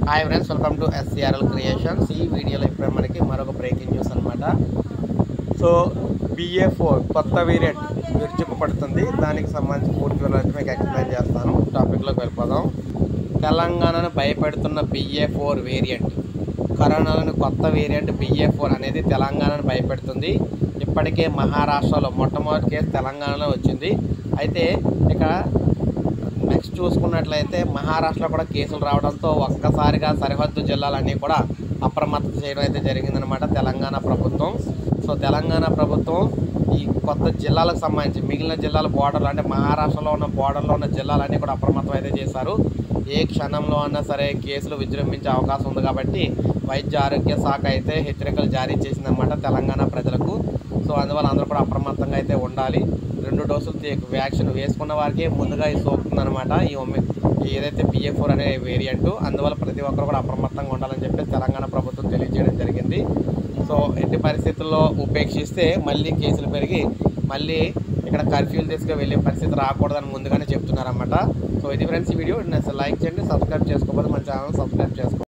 hi friends welcome to SCRL creations ఈ వీడియోలో ఇప్పుడు మనకి మరొక బ్రేకింగ్ న్యూస్ అనమాట సో బిఏ ఫోర్ కొత్త వేరియంట్ విరుచుకుపడుతుంది దానికి సంబంధించి పూర్తి వివరాలు మీకు ఎక్స్ప్లెయిన్ చేస్తాను టాపిక్లోకి వెళ్ళిపోదాం తెలంగాణను భయపెడుతున్న బిఏ ఫోర్ వేరియంట్ కరోనాలోని కొత్త వేరియంట్ బిఏ ఫోర్ అనేది తెలంగాణను భయపెడుతుంది ఇప్పటికే మహారాష్ట్రలో మొట్టమొదటి కేసు తెలంగాణలో వచ్చింది అయితే ఇక్కడ నెక్స్ట్ చూసుకున్నట్లయితే మహారాష్ట్రలో కూడా కేసులు రావడంతో ఒక్కసారిగా సరిహద్దు జిల్లాలన్నీ కూడా అప్రమత్తం చేయడం అయితే జరిగిందనమాట తెలంగాణ ప్రభుత్వం సో తెలంగాణ ప్రభుత్వం ఈ కొత్త జిల్లాలకు సంబంధించి మిగిలిన జిల్లాల బోర్డర్లు అంటే మహారాష్ట్రలో ఉన్న బోర్డర్లో ఉన్న జిల్లాలన్నీ కూడా అప్రమత్తం అయితే చేశారు ఏ క్షణంలో అన్నా సరే కేసులు విజృంభించే అవకాశం ఉంది కాబట్టి వైద్య ఆరోగ్య శాఖ అయితే హెచ్చరికలు జారీ చేసిందన్నమాట తెలంగాణ ప్రజలకు సో అందువల్ల అందరూ కూడా అప్రమత్తంగా అయితే ఉండాలి రెండు డోసులు తీ- వ్యాక్సిన్ వేసుకున్న వారికి ముందుగా ఇది సోకుతుందన్నమాట ఈ ఒమి ఈ ఏదైతే బిఏ ఫోర్ అనే వేరియంట్ అందువల్ల ప్రతి ఒక్కరు కూడా అప్రమత్తంగా ఉండాలని చెప్పి తెలంగాణ ప్రభుత్వం తెలియజేయడం జరిగింది సో ఎట్టి పరిస్థితుల్లో ఉపేక్షిస్తే మళ్ళీ కేసులు పెరిగి మళ్ళీ ఇక్కడ కర్ఫ్యూలు తీసుకు వెళ్ళే పరిస్థితి రాకూడదని ముందుగానే చెప్తున్నారన్నమాట సో ఇది ఫ్రెండ్స్ ఈ వీడియో లైక్ చేయండి సబ్స్క్రైబ్ చేసుకోకపోతే మన ఛానల్ సబ్స్క్రైబ్ చేసుకోండి